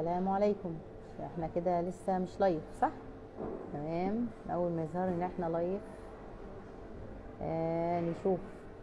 السلام عليكم احنا كده لسه مش لايف صح تمام اول ما يظهر ان احنا لايف آه نشوف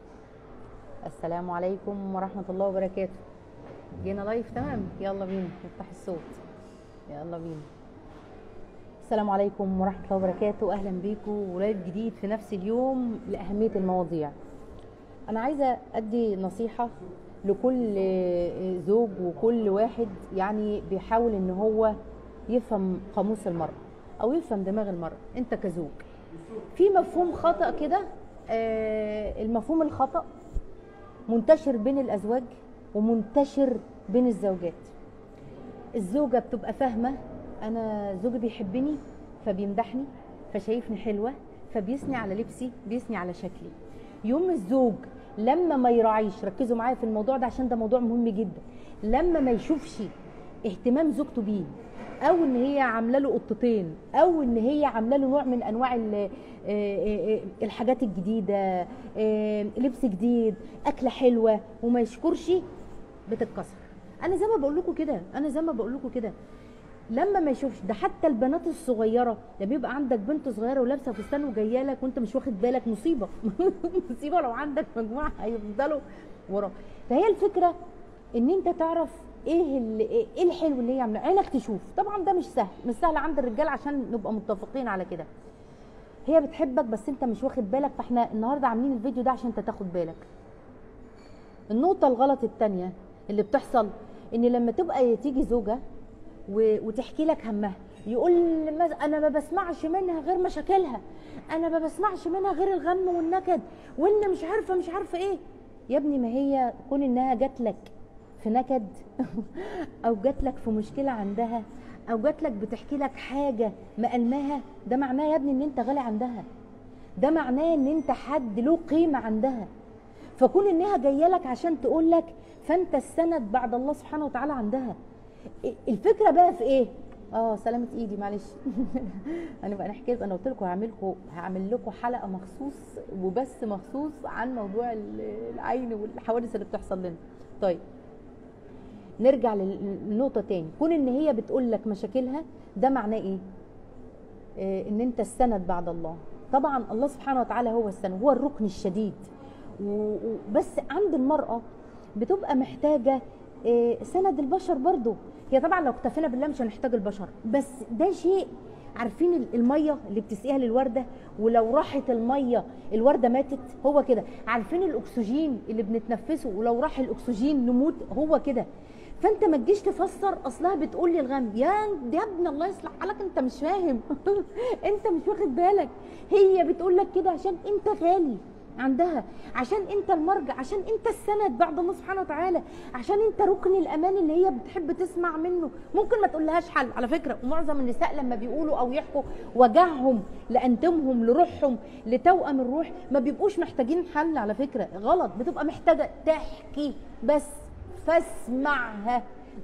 السلام عليكم ورحمة الله وبركاته جينا لايف تمام يلا بينا نفتح الصوت يلا بينا السلام عليكم ورحمة الله وبركاته أهلا بيكم ولايف جديد في نفس اليوم لأهمية المواضيع أنا عايزة أدي نصيحة لكل زوج وكل واحد يعني بيحاول إن هو يفهم قاموس المرأة أو يفهم دماغ المرأة أنت كزوج في مفهوم خطأ كده آه، المفهوم الخطأ منتشر بين الأزواج ومنتشر بين الزوجات الزوجة بتبقى فاهمة أنا زوجي بيحبني فبيمدحني فشايفني حلوة فبيثني على لبسي بيثني على شكلي يوم الزوج لما ما يراعيش ركزوا معايا في الموضوع ده عشان ده موضوع مهم جدا لما ما يشوفش اهتمام زوجته بيه او ان هي عامله له قطتين او ان هي عامله له نوع من انواع ال- آه، آه، آه، الحاجات الجديده آه، لبس جديد اكله حلوه وما يشكرش بتتكسر انا زي ما بقول لكم كده انا زي ما بقول لكم كده لما ما يشوفش ده حتى البنات الصغيره ده بيبقى عندك بنت صغيره ولابسه فستان وجايه لك وانت مش واخد بالك مصيبه مصيبه لو عندك مجموعه هيفضلوا ورا فهي الفكره ان انت تعرف ايه اللي ايه الحلو اللي هي عاملاه عينك تشوف طبعا ده مش سهل مش سهل عند الرجال عشان نبقى متفقين على كده هي بتحبك بس انت مش واخد بالك فاحنا النهارده عاملين الفيديو ده عشان انت تاخد بالك النقطة الغلط التانية اللي بتحصل ان لما تبقى تيجي زوجة و- وتحكي لك همها يقول مز- انا ما بسمعش منها غير مشاكلها انا ما بسمعش منها غير الغم والنكد وان مش عارفه مش عارفه ايه يا ابني ما هي كون انها جات لك في نكد او جات لك في مشكله عندها او جات لك بتحكي لك حاجه مألماها ده معناه يا ابني ان انت غالي عندها ده معناه ان انت حد له قيمه عندها فكون انها جايه لك عشان تقول لك فانت السند بعد الله سبحانه وتعالى عندها الفكره بقى في ايه اه سلامة ايدي معلش هنبقى نحكي انا قلت لكم هعمل لكم هعمل لكم حلقه مخصوص وبس مخصوص عن موضوع ال- العين والحوادث اللي بتحصل لنا طيب نرجع لل- للنقطه تاني كون ان هي بتقول لك مشاكلها ده معناه ايه آه، ان انت السند بعد الله طبعا الله سبحانه وتعالى هو السند هو الركن الشديد و- وبس عند المرأة بتبقى محتاجة آه، سند البشر برضو هي طبعا لو اكتفينا بالله مش هنحتاج البشر بس ده شيء عارفين ال- المية اللي بتسقيها للوردة ولو راحت المية الوردة ماتت هو كده عارفين الأكسجين اللي بنتنفسه ولو راح الأكسجين نموت هو كده فانت ما تجيش تفسر اصلها بتقول لي الغم يا يا ابن الله يصلح حالك انت مش فاهم انت مش واخد بالك هي بتقول لك كده عشان انت غالي عندها عشان انت المرجع عشان انت السند بعد الله سبحانه وتعالى عشان انت ركن الامان اللي هي بتحب تسمع منه ممكن ما تقولهاش حل على فكره ومعظم النساء لما بيقولوا او يحكوا وجعهم لانتمهم لروحهم لتوأم الروح ما بيبقوش محتاجين حل على فكره غلط بتبقى محتاجه تحكي بس فاسمعها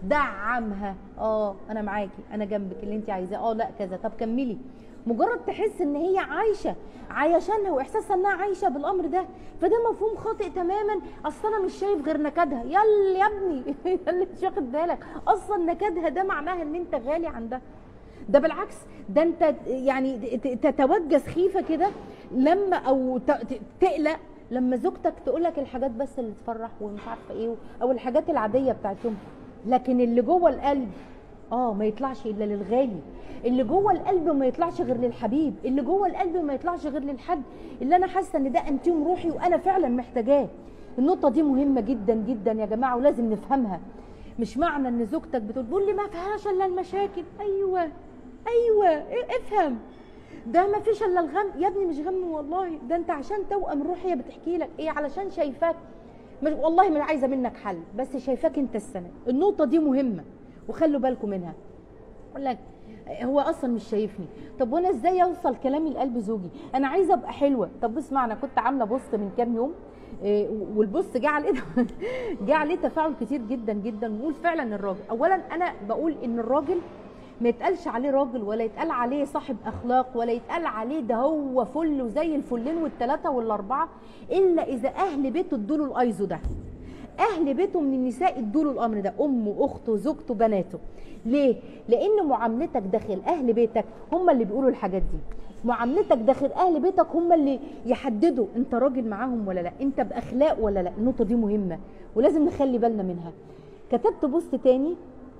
دعمها اه انا معاكي انا جنبك اللي انت عايزاه اه لا كذا طب كملي مجرد تحس ان هي عايشه عايشانها واحساسها انها عايشه بالامر ده فده مفهوم خاطئ تماما اصل انا مش شايف غير نكدها يلا يا ابني اللي مش واخد بالك اصلا نكدها ده معناها ان انت غالي عندها ده بالعكس ده انت يعني ت- تتوجس خيفه كده لما او ت- ت- تقلق لما زوجتك تقول لك الحاجات بس اللي تفرح ومش عارفه ايه او الحاجات العاديه بتاعتهم لكن اللي جوه القلب اه ما يطلعش الا للغالي اللي جوه القلب ما يطلعش غير للحبيب اللي جوه القلب ما يطلعش غير للحد اللي انا حاسه ان ده انتيم روحي وانا فعلا محتاجاه النقطه دي مهمه جدا جدا يا جماعه ولازم نفهمها مش معنى ان زوجتك بتقول بتقول لي ما فيهاش الا المشاكل ايوه ايوه إيه افهم ده ما فيش الا الغم يا ابني مش غم والله ده انت عشان توأم الروح هي بتحكي لك ايه علشان شايفاك مش والله مش عايزه منك حل بس شايفاك انت السند النقطه دي مهمه وخلوا بالكم منها اقول لك هو اصلا مش شايفني طب وانا ازاي اوصل كلامي لقلب زوجي انا عايزه ابقى حلوه طب اسمع انا كنت عامله بوست من كام يوم إيه، والبوست جه عليه جه عليه تفاعل كتير جدا جدا ونقول فعلا الراجل اولا انا بقول ان الراجل ما يتقالش عليه راجل ولا يتقال عليه صاحب اخلاق ولا يتقال عليه ده هو فل وزي الفلين والثلاثه والاربعه الا اذا اهل بيته ادوا له الايزو ده اهل بيته من النساء ادوا له الامر ده امه اخته زوجته بناته ليه لان معاملتك داخل اهل بيتك هم اللي بيقولوا الحاجات دي معاملتك داخل اهل بيتك هم اللي يحددوا انت راجل معاهم ولا لا انت باخلاق ولا لا النقطه دي مهمه ولازم نخلي بالنا منها كتبت بوست تاني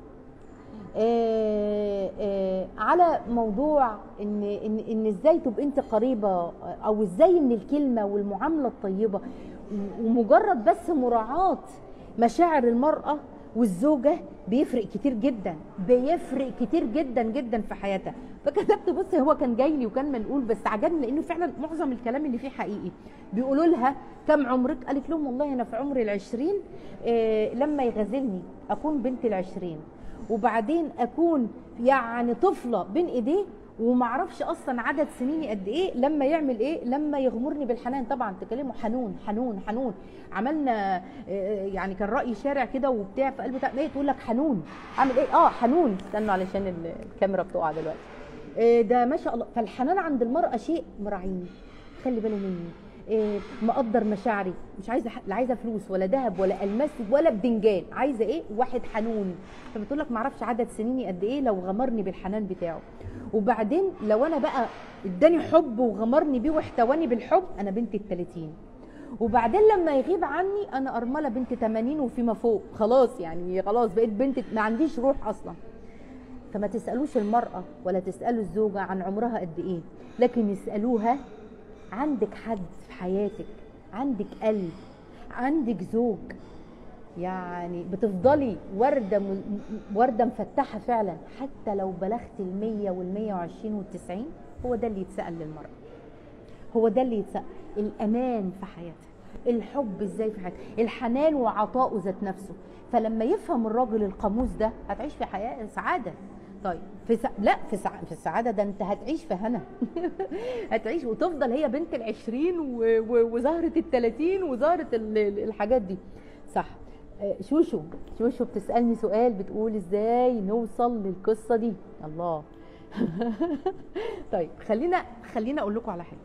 آه، آه، على موضوع ان ان ان ازاي تبقى انت قريبه او ازاي ان الكلمه والمعامله الطيبه ومجرد بس مراعاه مشاعر المراه والزوجه بيفرق كتير جدا بيفرق كتير جدا جدا في حياتها فكتبت بص هو كان جاي لي وكان منقول بس عجبني لانه فعلا معظم الكلام اللي فيه حقيقي بيقولوا لها كم عمرك قالت لهم والله انا في عمري العشرين إيه لما يغازلني اكون بنت العشرين وبعدين اكون يعني طفله بين ايديه ومعرفش اصلا عدد سنيني قد ايه لما يعمل ايه لما يغمرني بالحنان طبعا تكلمه حنون حنون حنون عملنا آه، يعني كان راي شارع كده وبتاع في قلبه ايه تقول لك حنون اعمل ايه اه حنون استنوا علشان ال- الكاميرا بتقع دلوقتي آه، ده ما شاء الله فالحنان عند المراه شيء مراعيني خلي باله مني إيه مقدر مشاعري مش عايزه ح- لا عايزه فلوس ولا ذهب ولا الماس ولا بدنجان عايزه ايه واحد حنون فبتقول لك معرفش عدد سنيني قد ايه لو غمرني بالحنان بتاعه وبعدين لو انا بقى اداني حب وغمرني بيه واحتواني بالحب انا بنت ال 30 وبعدين لما يغيب عني انا ارمله بنت 80 وفيما فوق خلاص يعني خلاص بقيت بنت ما عنديش روح اصلا فما تسالوش المراه ولا تسالوا الزوجه عن عمرها قد ايه لكن يسالوها عندك حد في حياتك عندك قلب عندك زوج يعني بتفضلي ورده م... م- ورده مفتحه فعلا حتى لو بلغت ال100 وال120 وال90 هو ده اللي يتسال للمراه هو ده اللي يتسال الامان في حياتها الحب ازاي في حياتها الحنان وعطاؤه ذات نفسه فلما يفهم الراجل القاموس ده هتعيش في حياه سعاده طيب في سع... لا في سع... في السعاده ده انت هتعيش في هنا هتعيش وتفضل هي بنت العشرين و... و... وزهره التلاتين وزهره ال... ال- الحاجات دي صح آه، شوشو شوشو بتسالني سؤال بتقول ازاي نوصل للقصه دي الله طيب خلينا خلينا اقول لكم على حاجه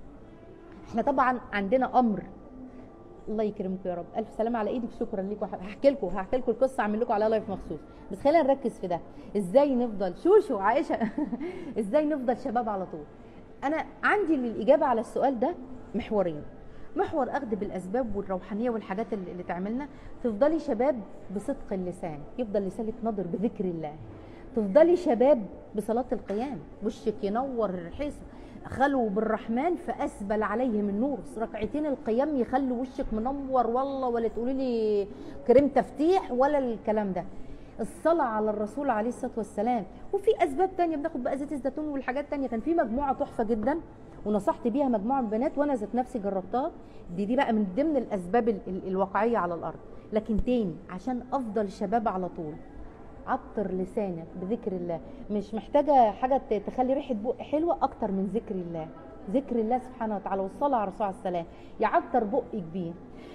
احنا طبعا عندنا امر الله يكرمكم يا رب الف سلامه على ايدك شكرا لكم هحكي لكم هحكي لكم القصه اعمل لكم عليها لايف مخصوص بس خلينا نركز في ده ازاي نفضل شوشو عائشه ازاي نفضل شباب على طول انا عندي للاجابه على السؤال ده محورين محور اخذ بالاسباب والروحانيه والحاجات اللي, اللي تعملنا تفضلي شباب بصدق اللسان يفضل لسانك نضر بذكر الله تفضلي شباب بصلاه القيام وشك ينور الرحيص خلوا بالرحمن فاسبل عليهم النور ركعتين القيام يخلوا وشك منور والله ولا تقولي لي كريم تفتيح ولا الكلام ده الصلاة على الرسول عليه الصلاة والسلام وفي أسباب تانية بناخد بقى زيت الزيتون والحاجات تانية كان في مجموعة تحفة جدا ونصحت بيها مجموعة من البنات وأنا ذات نفسي جربتها دي دي بقى من ضمن الأسباب ال- ال- الواقعية على الأرض لكن تاني عشان أفضل شباب على طول عطر لسانك بذكر الله مش محتاجة حاجة ت- تخلي ريحة بق حلوة أكتر من ذكر الله ذكر الله سبحانه وتعالى والصلاة على الرسول عليه السلام يعطر بقك بيه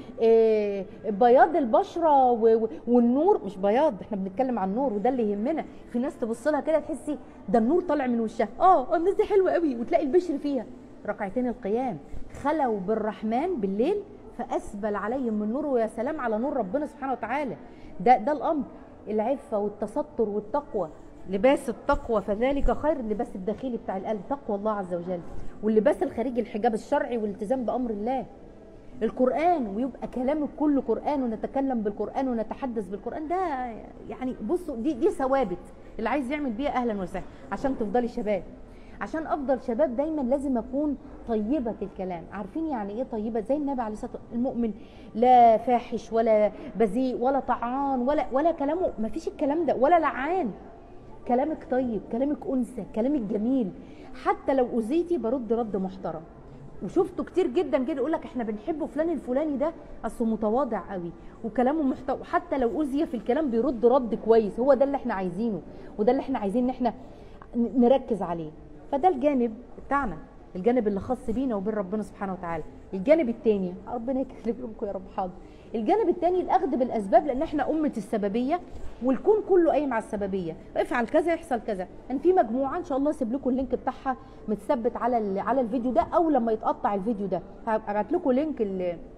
إيه بياض البشرة و- و- والنور مش بياض احنا بنتكلم عن النور وده اللي يهمنا في ناس تبص لها كده تحسي ده النور طالع من وشها اه الناس دي حلوة قوي وتلاقي البشر فيها ركعتين القيام خلوا بالرحمن بالليل فأسبل عليهم من نور ويا سلام على نور ربنا سبحانه وتعالى ده ده الأمر العفة والتستر والتقوى لباس التقوى فذلك خير اللباس الداخلي بتاع القلب تقوى الله عز وجل واللباس الخارجي الحجاب الشرعي والالتزام بأمر الله القرآن ويبقى كلامك كله قرآن ونتكلم بالقرآن ونتحدث بالقرآن ده يعني بصوا دي دي ثوابت اللي عايز يعمل بيها أهلا وسهلا عشان تفضلي شباب عشان افضل شباب دايما لازم اكون طيبه الكلام عارفين يعني ايه طيبه زي النبي عليه الصلاه والسلام المؤمن لا فاحش ولا بذيء ولا طعان ولا ولا كلامه ما فيش الكلام ده ولا لعان كلامك طيب كلامك انثى كلامك جميل حتى لو اذيتي برد رد محترم وشفته كتير جدا كده يقول لك احنا بنحبه فلان الفلاني ده اصله متواضع قوي وكلامه محتوى حتى لو اذي في الكلام بيرد رد كويس هو ده اللي احنا عايزينه وده اللي احنا عايزين ان احنا ن- نركز عليه فده الجانب بتاعنا الجانب اللي خاص بينا وبين ربنا سبحانه وتعالى الجانب الثاني ربنا يكرم لكم يا رب حاضر الجانب الثاني الاخذ بالاسباب لان احنا امه السببيه والكون كله قايم على السببيه افعل كذا يحصل كذا ان في مجموعه ان شاء الله اسيب لكم اللينك بتاعها متثبت على ال- على الفيديو ده او لما يتقطع الفيديو ده هبعت لكم لينك ال-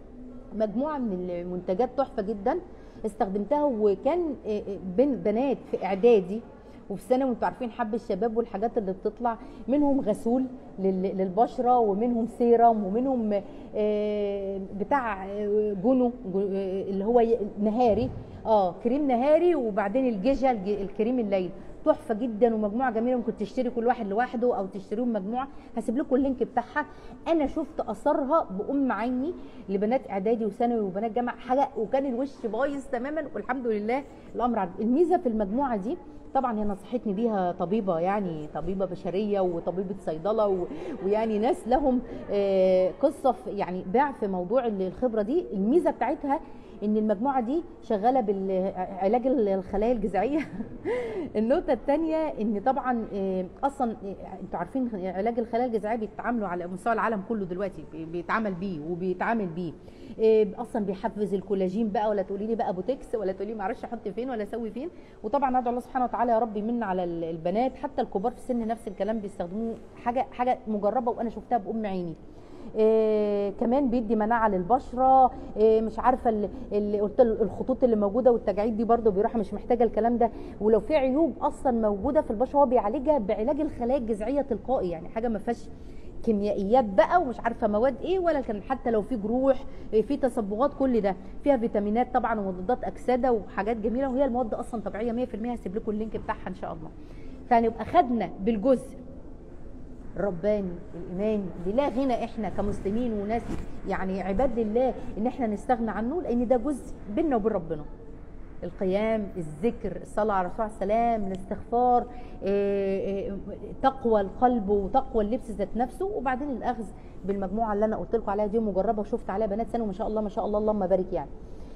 مجموعه من المنتجات تحفه جدا استخدمتها وكان آه، آه، بين بنات في اعدادي وفي ثانوي وانتوا عارفين حب الشباب والحاجات اللي بتطلع منهم غسول لل- للبشره ومنهم سيرم ومنهم آه، بتاع آه، جونو جو- آه، اللي هو ي- نهاري اه كريم نهاري وبعدين الجيجا الج- الكريم الليل تحفه جدا ومجموعه جميله ممكن تشتري كل واحد لوحده او تشتريهم مجموعه هسيب لكم اللينك بتاعها انا شفت اثرها بام عيني لبنات اعدادي وثانوي وبنات جامعه حاجه وكان الوش بايظ تماما والحمد لله الامر عدل. الميزه في المجموعه دي طبعا هي نصحتني بيها طبيبه يعني طبيبه بشريه وطبيبه صيدله و... ويعني ناس لهم آه، قصه في يعني باع في موضوع الخبره دي الميزه بتاعتها ان المجموعه دي شغاله بالعلاج الخلايا الجذعيه النقطه الثانيه ان طبعا آه، اصلا آه، انتوا عارفين علاج الخلايا الجذعيه بيتعاملوا على مستوى العالم كله دلوقتي بي- بيتعامل بيه وبيتعامل بيه آه، اصلا بيحفز الكولاجين بقى ولا تقولي لي بقى بوتكس ولا تقولي لي معرفش احط فين ولا اسوي فين وطبعا ادعو الله سبحانه وتعالى يا رب يمن على ال- البنات حتى الكبار في السن نفس الكلام بيستخدموه حاجه حاجه مجربه وانا شفتها بام عيني إيه كمان بيدي مناعه للبشره إيه مش عارفه اللي, اللي قلت ال- الخطوط اللي موجوده والتجاعيد دي برده بيروح مش محتاجه الكلام ده ولو في عيوب اصلا موجوده في البشره هو بيعالجها بعلاج الخلايا الجذعيه تلقائي يعني حاجه ما فيهاش كيميائيات بقى ومش عارفه مواد ايه ولا كان حتى لو في جروح إيه في تصبغات كل ده فيها فيتامينات طبعا ومضادات اكسده وحاجات جميله وهي المواد اصلا طبيعيه 100% هسيب لكم اللينك بتاعها ان شاء الله فنبقى خدنا بالجزء الرباني الايماني اللي لا غنى احنا كمسلمين وناس يعني عباد لله ان احنا نستغنى عنه لان ده جزء بيننا وبين ربنا القيام الذكر الصلاة على الرسول عليه السلام الاستغفار إيه، إيه، تقوى القلب وتقوى اللبس ذات نفسه وبعدين الاخذ بالمجموعه اللي انا قلت لكم عليها دي مجربه وشفت عليها بنات ثانوي ما شاء الله ما شاء الله اللهم بارك يعني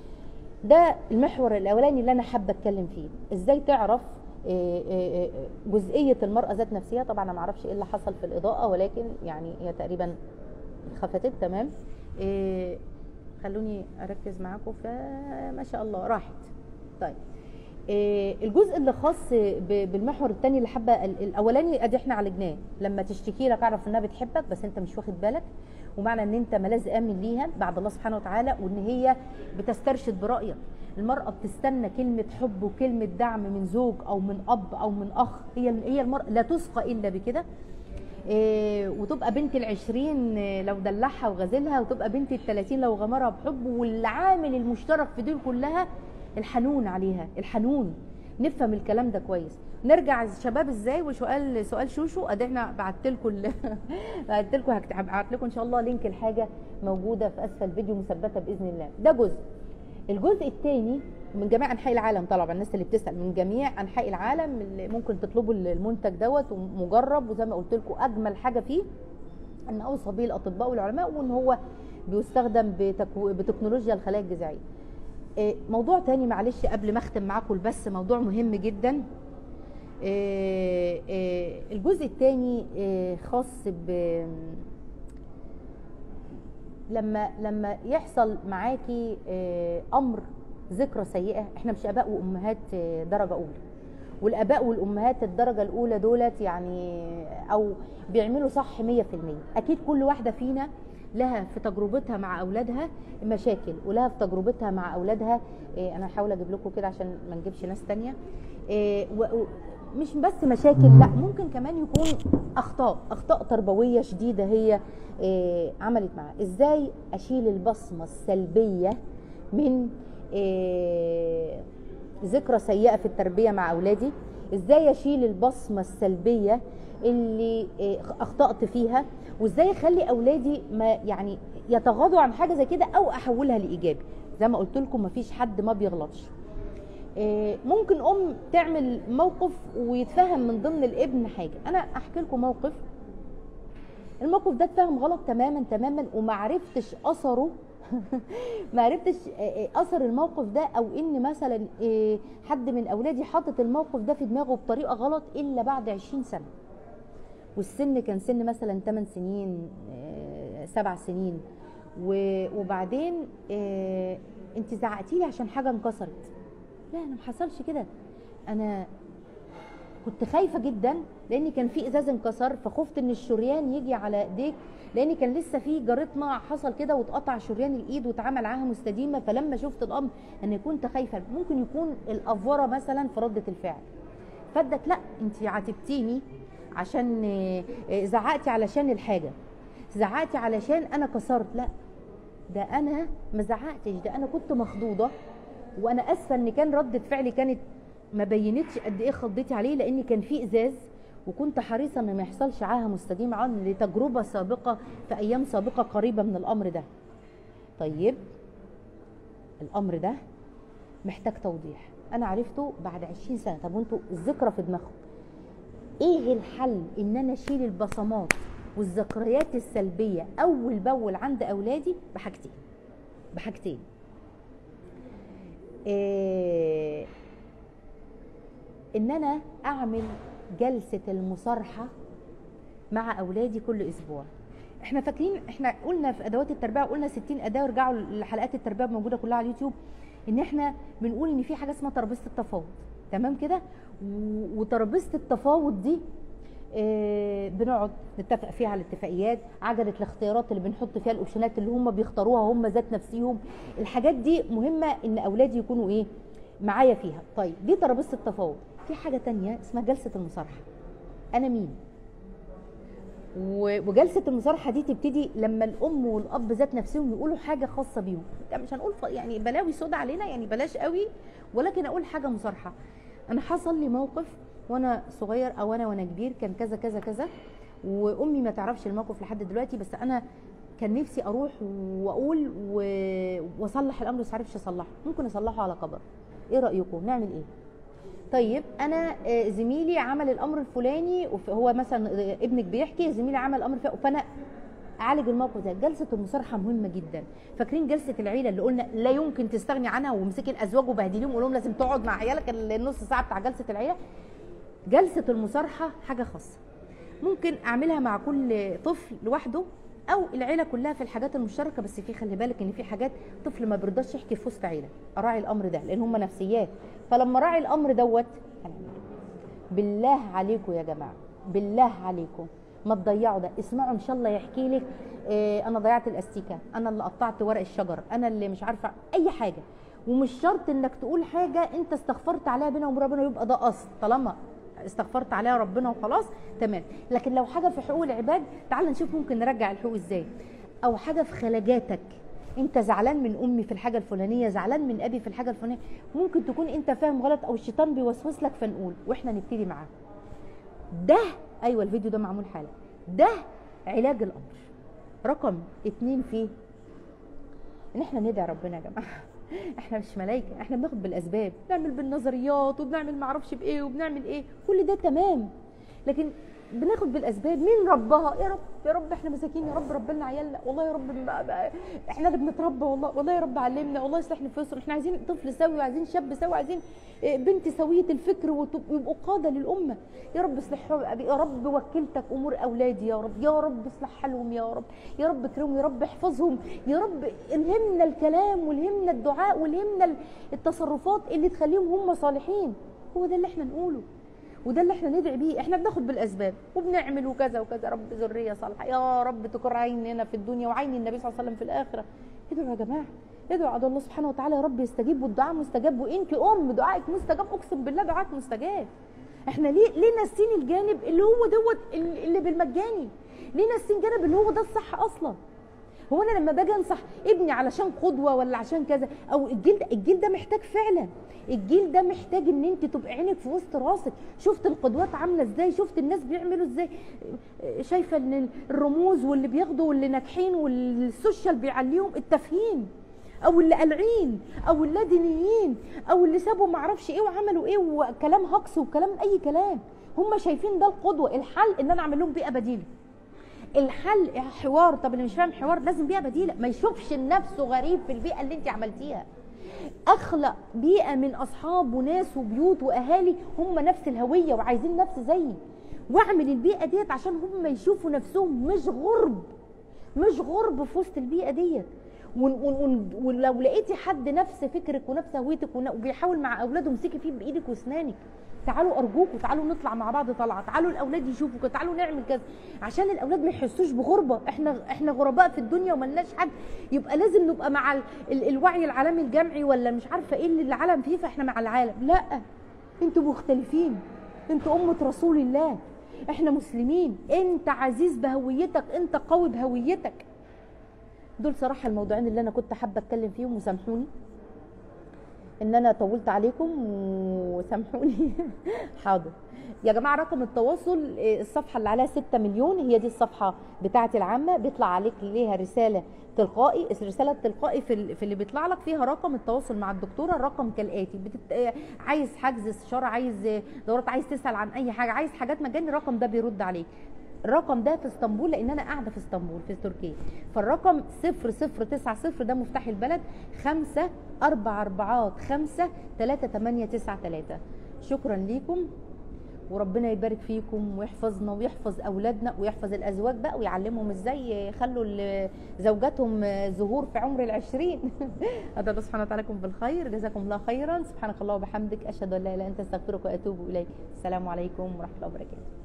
ده المحور الاولاني اللي انا حابه اتكلم فيه ازاي تعرف إيه إيه إيه جزئيه المراه ذات نفسها طبعا انا ما اعرفش ايه اللي حصل في الاضاءه ولكن يعني هي تقريبا خفتت تمام إيه خلوني اركز معاكم فما شاء الله راحت طيب إيه الجزء اللي خاص ب- بالمحور الثاني اللي حابه ال- الاولاني ادي احنا عالجناه لما تشتكي لك اعرف انها بتحبك بس انت مش واخد بالك ومعنى ان انت ملاذ امن ليها بعد الله سبحانه وتعالى وان هي بتسترشد برايك المراه بتستنى كلمه حب وكلمه دعم من زوج او من اب او من اخ هي هي المراه لا تسقى الا بكده إيه، وتبقى بنت العشرين إيه، لو دلعها وغزلها وتبقى بنت التلاتين لو غمرها بحب والعامل المشترك في دول كلها الحنون عليها الحنون نفهم الكلام ده كويس نرجع الشباب ازاي وسؤال سؤال شوشو ادي احنا بعت لكم ال... بعت لكم هبعت لكم ان شاء الله لينك الحاجه موجوده في اسفل الفيديو مثبته باذن الله ده جزء الجزء الثاني من جميع انحاء العالم طبعا الناس اللي بتسال من جميع انحاء العالم اللي ممكن تطلبوا المنتج دوت ومجرب وزي ما قلت لكم اجمل حاجه فيه ان اوصى به الاطباء والعلماء وان هو بيستخدم بتكو... بتكنولوجيا الخلايا الجذعيه إيه، موضوع تاني معلش قبل ما اختم معاكم البث موضوع مهم جدا إيه، إيه، الجزء الثاني خاص ب لما لما يحصل معاكي آه، امر ذكرى سيئه احنا مش اباء وامهات آه، درجه اولى والاباء والامهات الدرجه الاولى دولت يعني او بيعملوا صح 100% اكيد كل واحده فينا لها في تجربتها مع اولادها مشاكل ولها في تجربتها مع اولادها آه، انا هحاول اجيب لكم كده عشان ما نجيبش ناس تانية آه، و- و- مش بس مشاكل لا ممكن كمان يكون اخطاء اخطاء تربويه شديده هي آه، عملت معاها ازاي اشيل البصمه السلبيه من آه، ذكرى سيئه في التربيه مع اولادي ازاي اشيل البصمه السلبيه اللي آه، اخطات فيها وازاي اخلي اولادي ما يعني يتغاضوا عن حاجه زي كده او احولها لايجابي زي ما قلت لكم مفيش حد ما بيغلطش آه، ممكن ام تعمل موقف ويتفهم من ضمن الابن حاجه انا احكي لكم موقف الموقف ده اتفهم غلط تماما تماما وما عرفتش اثره ما عرفتش آه، آه، اثر الموقف ده او ان مثلا آه، حد من اولادي حاطط الموقف ده في دماغه بطريقه غلط الا بعد 20 سنه والسن كان سن مثلا 8 سنين 7 سنين و- وبعدين آه، انت زعقتي لي عشان حاجه انكسرت لا انا ما حصلش كده انا كنت خايفه جدا لان كان في ازاز انكسر فخفت ان الشريان يجي على ايديك لان كان لسه في جارتنا حصل كده واتقطع شريان الايد واتعمل عاهه مستديمه فلما شفت الامر انا كنت خايفه ممكن يكون الافوره مثلا في رده الفعل فدك لا انت عاتبتيني عشان آه، آه، زعقتي علشان الحاجه زعقتي علشان انا كسرت لا ده انا ما زعقتش ده انا كنت مخضوضه وانا اسفه ان كان رده فعلي كانت ما بينتش قد ايه خضيتي عليه لان كان في ازاز وكنت حريصه ان ما يحصلش عاهه مستديمه عن لتجربه سابقه في ايام سابقه قريبه من الامر ده طيب الامر ده محتاج توضيح انا عرفته بعد 20 سنه طب وانتوا الذكرى في دماغكم ايه الحل ان انا اشيل البصمات والذكريات السلبيه اول باول عند اولادي بحاجتين بحاجتين إيه ان انا اعمل جلسه المصارحه مع اولادي كل اسبوع احنا فاكرين احنا قلنا في ادوات التربيه قلنا 60 اداه ورجعوا لحلقات التربيه موجوده كلها على اليوتيوب ان احنا بنقول ان في حاجه اسمها ترابيزه التفاوض تمام كده و- وترابيزه التفاوض دي آه، بنقعد نتفق فيها على الاتفاقيات عجله الاختيارات اللي بنحط فيها الاوبشنات اللي هم بيختاروها هم ذات نفسهم الحاجات دي مهمه ان اولادي يكونوا ايه معايا فيها طيب دي ترابيزه التفاوض في حاجه تانية اسمها جلسه المصارحه انا مين و- وجلسه المصارحه دي تبتدي لما الام والاب ذات نفسهم يقولوا حاجه خاصه بيهم يعني مش هنقول ف- يعني بلاوي سودا علينا يعني بلاش قوي ولكن اقول حاجه مصارحه انا حصل لي موقف وانا صغير او انا وانا كبير كان كذا كذا كذا وامي ما تعرفش الموقف لحد دلوقتي بس انا كان نفسي اروح واقول و- واصلح الامر بس عرفش اصلحه ممكن اصلحه على كبر ايه رايكم نعمل ايه طيب انا آه، زميلي عمل الامر الفلاني وف- هو مثلا آه، ابنك بيحكي زميلي عمل الامر الفلاني فانا اعالج الموقف ده جلسه المصارحه مهمه جدا فاكرين جلسه العيله اللي قلنا لا يمكن تستغني عنها ومسكي الازواج وبهدليهم وقول لهم لازم تقعد مع عيالك النص ساعه بتاع جلسه العيله جلسه المصارحه حاجه خاصه ممكن اعملها مع كل طفل لوحده او العيله كلها في الحاجات المشتركه بس في خلي بالك ان في حاجات طفل ما بيرضاش يحكي في وسط عيله اراعي الامر ده لان هم نفسيات فلما راعي الامر دوت هنعمل إيه؟ بالله عليكم يا جماعه بالله عليكم ما تضيعوا ده اسمعوا ان شاء الله يحكي لك إيه انا ضيعت الاستيكه انا اللي قطعت ورق الشجر انا اللي مش عارفه اي حاجه ومش شرط انك تقول حاجه انت استغفرت عليها بينه وبين ربنا يبقى ده اصل طالما استغفرت عليها ربنا وخلاص تمام لكن لو حاجه في حقوق العباد تعال نشوف ممكن نرجع الحقوق ازاي او حاجه في خلاجاتك انت زعلان من امي في الحاجه الفلانيه زعلان من ابي في الحاجه الفلانيه ممكن تكون انت فاهم غلط او الشيطان بيوسوس لك فنقول واحنا نبتدي معاه ده ايوه الفيديو ده معمول حالا ده علاج الامر رقم اتنين فيه ان احنا ندعي ربنا يا جماعه احنا مش ملايكه احنا بناخد بالاسباب بنعمل بالنظريات وبنعمل معرفش بايه وبنعمل ايه كل ده تمام لكن بناخد بالاسباب مين ربها يا رب يا رب احنا مساكين يا رب ربنا عيالنا والله يا رب ما- ما- احنا اللي بنتربى والله والله يا رب علمنا والله يصلح نفوسهم احنا عايزين طفل سوي وعايزين شاب سوي وعايزين اه، بنت سويه الفكر وتب- ويبقوا قاده للامه يا رب اصلح يا رب وكلتك امور اولادي يا رب يا رب اصلح حالهم يا رب يا رب اكرمهم يا رب احفظهم يا رب الهمنا الكلام والهمنا الدعاء والهمنا التصرفات اللي تخليهم هم صالحين هو ده اللي احنا نقوله وده اللي احنا ندعي بيه احنا بناخد بالاسباب وبنعمل وكذا وكذا رب ذريه صالحه يا رب تكر عيننا في الدنيا وعين النبي صلى الله عليه وسلم في الاخره ادعوا يا جماعه ادعوا على الله سبحانه وتعالى يا رب يستجيب والدعاء مستجاب وانت ام دعائك مستجاب اقسم بالله دعائك مستجاب احنا ليه ليه ناسين الجانب اللي هو دوت اللي بالمجاني ليه ناسين جانب اللي هو ده الصح اصلا هو انا لما باجي انصح ابني علشان قدوه ولا عشان كذا او الجيل ده الجيل ده محتاج فعلا الجيل ده محتاج ان انت تبقى عينك في وسط راسك شفت القدوات عامله ازاي شفت الناس بيعملوا ازاي شايفه ان الرموز واللي بياخدوا واللي ناجحين والسوشيال بيعليهم التفهيم او اللي قالعين او اللادينيين او اللي سابوا معرفش ايه وعملوا ايه وكلام هكس وكلام اي كلام هم شايفين ده القدوه الحل ان انا اعمل لهم بيئه بديله الحل حوار طب اللي مش فاهم حوار لازم بيئه بديله ما يشوفش نفسه غريب في البيئه اللي انت عملتيها اخلق بيئه من اصحاب وناس وبيوت واهالي هم نفس الهويه وعايزين نفس زيي واعمل البيئه ديت عشان هم يشوفوا نفسهم مش غرب مش غرب في وسط البيئه ديت ون- ون- ون- ولو لقيتي حد نفس فكرك ونفس هويتك ون- وبيحاول مع اولاده امسكي فيه بايدك واسنانك تعالوا ارجوكوا تعالوا نطلع مع بعض طلعه تعالوا الاولاد يشوفوا كده تعالوا نعمل كذا عشان الاولاد ما يحسوش بغربه احنا احنا غرباء في الدنيا وملناش حد يبقى لازم نبقى مع ال ال الوعي العالمي الجمعي ولا مش عارفه ايه اللي العالم فيه فاحنا مع العالم لا انتوا مختلفين انتوا امه رسول الله احنا مسلمين انت عزيز بهويتك انت قوي بهويتك دول صراحه الموضوعين اللي انا كنت حابه اتكلم فيهم وسامحوني ان انا طولت عليكم وسامحوني حاضر يا جماعه رقم التواصل إيه، الصفحه اللي عليها 6 مليون هي دي الصفحه بتاعه العامه بيطلع عليك ليها رساله تلقائي الرساله التلقائي في, ال- في اللي بيطلع لك فيها رقم التواصل مع الدكتوره الرقم كالاتي بتت... آه، عايز حجز استشاره عايز آه، دورات عايز تسال عن اي حاجه عايز حاجات مجاني الرقم ده بيرد عليك الرقم ده في اسطنبول لان انا قاعده في اسطنبول في تركيا فالرقم 0090 ده مفتاح البلد 5 4 4 5 3 8 9 3 شكرا ليكم وربنا يبارك فيكم ويحفظنا ويحفظ اولادنا ويحفظ الازواج بقى ويعلمهم ازاي يخلوا ال- زوجاتهم زهور في عمر العشرين هذا الله سبحانه وتعالى لكم بالخير جزاكم الله خيرا سبحانك الله وبحمدك اشهد ان لا اله الا انت استغفرك واتوب اليك السلام عليكم ورحمه الله وبركاته